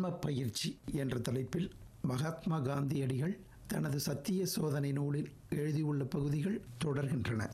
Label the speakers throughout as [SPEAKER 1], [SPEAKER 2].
[SPEAKER 1] ஆன்ம பயிற்சி என்ற தலைப்பில் மகாத்மா காந்தியடிகள் தனது சத்திய சோதனை நூலில் எழுதியுள்ள பகுதிகள் தொடர்கின்றன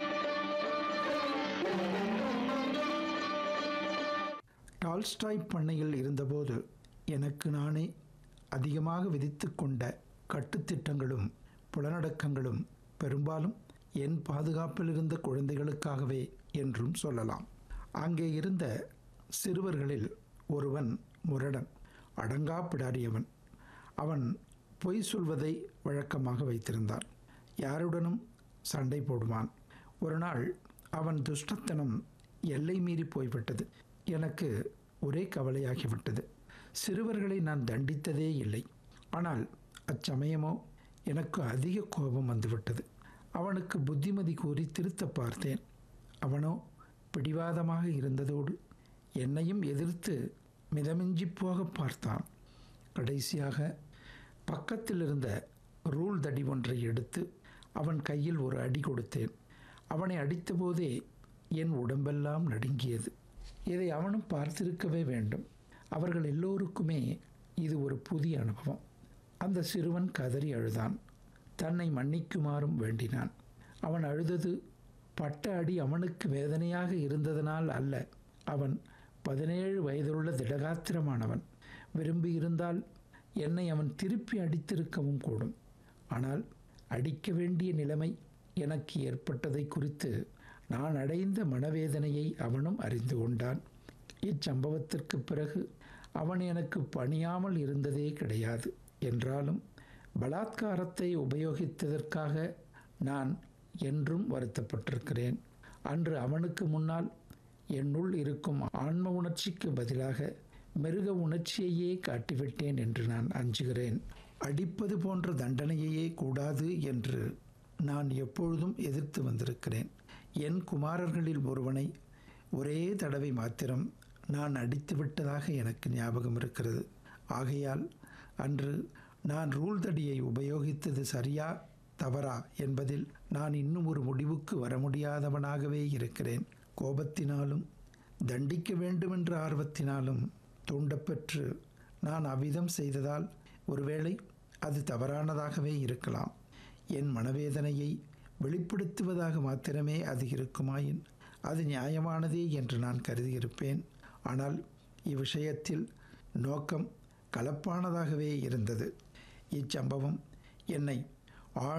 [SPEAKER 1] டால்ஸ்டாய் பண்ணையில் இருந்தபோது எனக்கு நானே அதிகமாக விதித்து கொண்ட கட்டுத்திட்டங்களும் புலனடக்கங்களும் பெரும்பாலும் என் பாதுகாப்பில் இருந்த குழந்தைகளுக்காகவே என்றும் சொல்லலாம் அங்கே இருந்த சிறுவர்களில் ஒருவன் முரடன் அடங்கா பிடாரியவன் அவன் பொய் சொல்வதை வழக்கமாக வைத்திருந்தான் யாருடனும் சண்டை போடுவான் ஒரு நாள் அவன் துஷ்டத்தனம் எல்லை மீறி போய்விட்டது எனக்கு ஒரே கவலையாகிவிட்டது சிறுவர்களை நான் தண்டித்ததே இல்லை ஆனால் அச்சமயமோ எனக்கு அதிக கோபம் வந்துவிட்டது அவனுக்கு புத்திமதி கூறி திருத்த பார்த்தேன் அவனோ பிடிவாதமாக இருந்ததோடு என்னையும் எதிர்த்து மிதமிஞ்சி போக பார்த்தான் கடைசியாக பக்கத்தில் இருந்த ரூல் தடி ஒன்றை எடுத்து அவன் கையில் ஒரு அடி கொடுத்தேன் அவனை அடித்தபோதே என் உடம்பெல்லாம் நடுங்கியது இதை அவனும் பார்த்திருக்கவே வேண்டும் அவர்கள் எல்லோருக்குமே இது ஒரு புதிய அனுபவம் அந்த சிறுவன் கதறி அழுதான் தன்னை மன்னிக்குமாறும் வேண்டினான் அவன் அழுதது பட்ட அடி அவனுக்கு வேதனையாக இருந்ததனால் அல்ல அவன் பதினேழு வயதுள்ள திடகாத்திரமானவன் விரும்பியிருந்தால் என்னை அவன் திருப்பி அடித்திருக்கவும் கூடும் ஆனால் அடிக்க வேண்டிய நிலைமை எனக்கு ஏற்பட்டதை குறித்து நான் அடைந்த மனவேதனையை அவனும் அறிந்து கொண்டான் இச்சம்பவத்திற்கு பிறகு அவன் எனக்கு பணியாமல் இருந்ததே கிடையாது என்றாலும் பலாத்காரத்தை உபயோகித்ததற்காக நான் என்றும் வருத்தப்பட்டிருக்கிறேன் அன்று அவனுக்கு முன்னால் என்னுள் இருக்கும் ஆன்ம உணர்ச்சிக்கு பதிலாக மிருக உணர்ச்சியையே காட்டிவிட்டேன் என்று நான் அஞ்சுகிறேன் அடிப்பது போன்ற தண்டனையையே கூடாது என்று நான் எப்பொழுதும் எதிர்த்து வந்திருக்கிறேன் என் குமாரர்களில் ஒருவனை ஒரே தடவை மாத்திரம் நான் அடித்து விட்டதாக எனக்கு ஞாபகம் இருக்கிறது ஆகையால் அன்று நான் ரூல் தடியை உபயோகித்தது சரியா தவறா என்பதில் நான் இன்னும் ஒரு முடிவுக்கு வர முடியாதவனாகவே இருக்கிறேன் கோபத்தினாலும் தண்டிக்க வேண்டுமென்ற ஆர்வத்தினாலும் தூண்டப்பெற்று நான் அவ்விதம் செய்ததால் ஒருவேளை அது தவறானதாகவே இருக்கலாம் என் மனவேதனையை வெளிப்படுத்துவதாக மாத்திரமே அது இருக்குமாயின் அது நியாயமானதே என்று நான் கருதியிருப்பேன் ஆனால் இவ்விஷயத்தில் நோக்கம் கலப்பானதாகவே இருந்தது இச்சம்பவம் என்னை